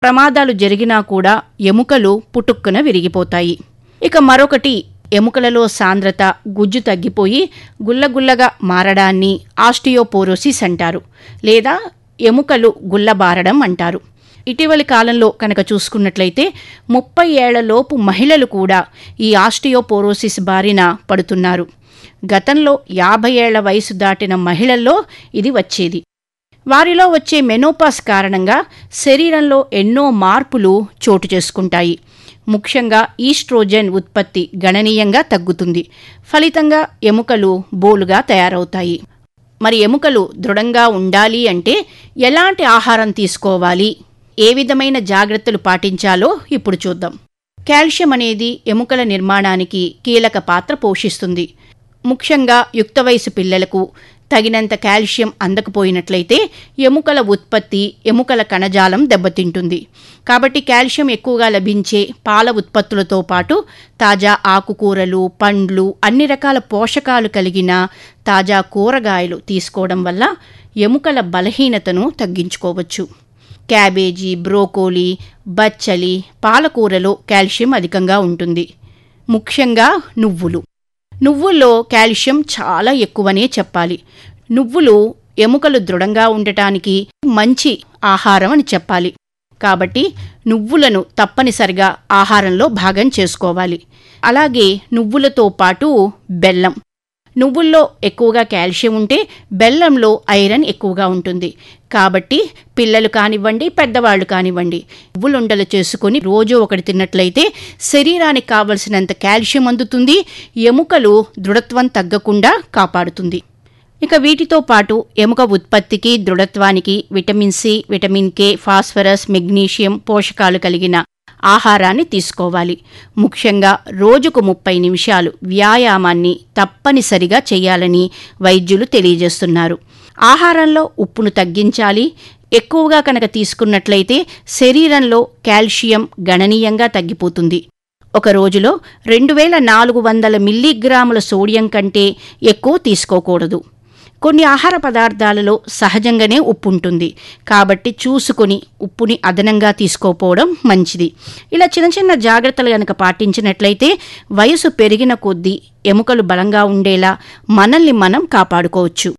ప్రమాదాలు జరిగినా కూడా ఎముకలు పుటుక్కున విరిగిపోతాయి ఇక మరొకటి ఎముకలలో సాంద్రత గుజ్జు తగ్గిపోయి గుల్లగుల్లగా మారడాన్ని ఆస్టియోపోరోసిస్ అంటారు లేదా ఎముకలు గుల్లబారడం అంటారు ఇటీవలి కాలంలో కనుక చూసుకున్నట్లయితే ముప్పై ఏళ్లలోపు మహిళలు కూడా ఈ ఆస్టియోపోరోసిస్ బారిన పడుతున్నారు గతంలో యాభై ఏళ్ల వయసు దాటిన మహిళల్లో ఇది వచ్చేది వారిలో వచ్చే మెనోపాస్ కారణంగా శరీరంలో ఎన్నో మార్పులు చోటు చేసుకుంటాయి ముఖ్యంగా ఈస్ట్రోజెన్ ఉత్పత్తి గణనీయంగా తగ్గుతుంది ఫలితంగా ఎముకలు బోలుగా తయారవుతాయి మరి ఎముకలు దృఢంగా ఉండాలి అంటే ఎలాంటి ఆహారం తీసుకోవాలి ఏ విధమైన జాగ్రత్తలు పాటించాలో ఇప్పుడు చూద్దాం కాల్షియం అనేది ఎముకల నిర్మాణానికి కీలక పాత్ర పోషిస్తుంది ముఖ్యంగా యుక్త వయసు పిల్లలకు తగినంత కాల్షియం అందకపోయినట్లయితే ఎముకల ఉత్పత్తి ఎముకల కణజాలం దెబ్బతింటుంది కాబట్టి కాల్షియం ఎక్కువగా లభించే పాల ఉత్పత్తులతో పాటు తాజా ఆకుకూరలు పండ్లు అన్ని రకాల పోషకాలు కలిగిన తాజా కూరగాయలు తీసుకోవడం వల్ల ఎముకల బలహీనతను తగ్గించుకోవచ్చు క్యాబేజీ బ్రోకోలీ బచ్చలి పాలకూరలో కాల్షియం అధికంగా ఉంటుంది ముఖ్యంగా నువ్వులు నువ్వుల్లో కాల్షియం చాలా ఎక్కువనే చెప్పాలి నువ్వులు ఎముకలు దృఢంగా ఉండటానికి మంచి ఆహారం అని చెప్పాలి కాబట్టి నువ్వులను తప్పనిసరిగా ఆహారంలో భాగం చేసుకోవాలి అలాగే నువ్వులతో పాటు బెల్లం నువ్వుల్లో ఎక్కువగా కాల్షియం ఉంటే బెల్లంలో ఐరన్ ఎక్కువగా ఉంటుంది కాబట్టి పిల్లలు కానివ్వండి పెద్దవాళ్ళు కానివ్వండి నువ్వులుండలు చేసుకుని రోజు ఒకటి తిన్నట్లయితే శరీరానికి కావలసినంత కాల్షియం అందుతుంది ఎముకలు దృఢత్వం తగ్గకుండా కాపాడుతుంది ఇక వీటితో పాటు ఎముక ఉత్పత్తికి దృఢత్వానికి vitamin C vitamin K phosphorus magnesium పోషకాలు కలిగిన ఆహారాన్ని తీసుకోవాలి ముఖ్యంగా రోజుకు ముప్పై నిమిషాలు వ్యాయామాన్ని తప్పనిసరిగా చేయాలని వైద్యులు తెలియజేస్తున్నారు ఆహారంలో ఉప్పును తగ్గించాలి ఎక్కువగా కనుక తీసుకున్నట్లయితే శరీరంలో కాల్షియం గణనీయంగా తగ్గిపోతుంది ఒక రోజులో రెండు వేల నాలుగు వందల మిల్లీగ్రాముల సోడియం కంటే ఎక్కువ తీసుకోకూడదు కొన్ని ఆహార పదార్థాలలో సహజంగానే ఉప్పు ఉంటుంది కాబట్టి చూసుకొని ఉప్పుని అదనంగా తీసుకోపోవడం మంచిది ఇలా చిన్న చిన్న జాగ్రత్తలు గనక పాటించినట్లయితే వయసు పెరిగిన కొద్దీ ఎముకలు బలంగా ఉండేలా మనల్ని మనం కాపాడుకోవచ్చు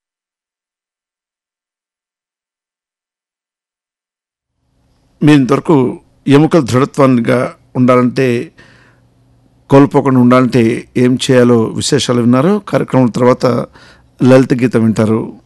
మీ ఇంతవరకు ఎముకల దృఢత్వాన్నిగా ఉండాలంటే కోల్పోకుండా ఉండాలంటే ఏం చేయాలో విశేషాలు విన్నారు కార్యక్రమం తర్వాత లలిత గీతం వింటారు